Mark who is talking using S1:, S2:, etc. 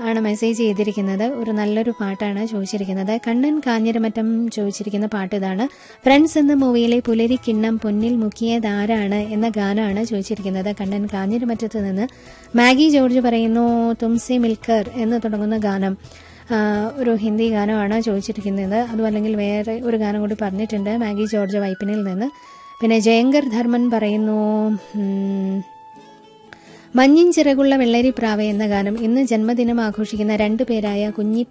S1: ആണ് മെസ്സേജ് ചെയ്തിരിക്കുന്നത് ഒരു നല്ലൊരു പാട്ടാണ് ചോദിച്ചിരിക്കുന്നത് കണ്ണൻ കാഞ്ഞിരമറ്റം ചോദിച്ചിരിക്കുന്ന പാട്ട് ഇതാണ് ഫ്രണ്ട്സ് എന്ന മൂവിയിലെ പുലരി കിണ്ണം പൊന്നിൽ മുക്കിയതാരാണ് എന്ന ഗാനമാണ് ചോദിച്ചിരിക്കുന്നത് കണ്ണൻ കാഞ്ഞിരമറ്റത്ത് നിന്ന് മാഗി ജോർജ് പറയുന്നു തുംസെ മിൽക്കർ എന്ന് തുടങ്ങുന്ന ഗാനം ആ, ഒരു ഹിന്ദി ഗാനമാണ് ചോദിച്ചിരിക്കുന്നത് അതും അല്ലെങ്കിൽ വേറെ ഒരു ഗാനം കൂടി പറഞ്ഞിട്ടുണ്ട് മാഗി ജോർജ് വൈപ്പിനിൽ നിന്ന് പിന്നെ ജയങ്കർ ധർമ്മൻ പറയുന്നു ഉം, മഞ്ഞിൻ ചിറകുള്ള വെള്ളരി പ്രാവ എന്ന ഗാനം ഇന്ന് ജന്മദിനം ആഘോഷിക്കുന്ന രണ്ടു പേരായ കുഞ്ഞി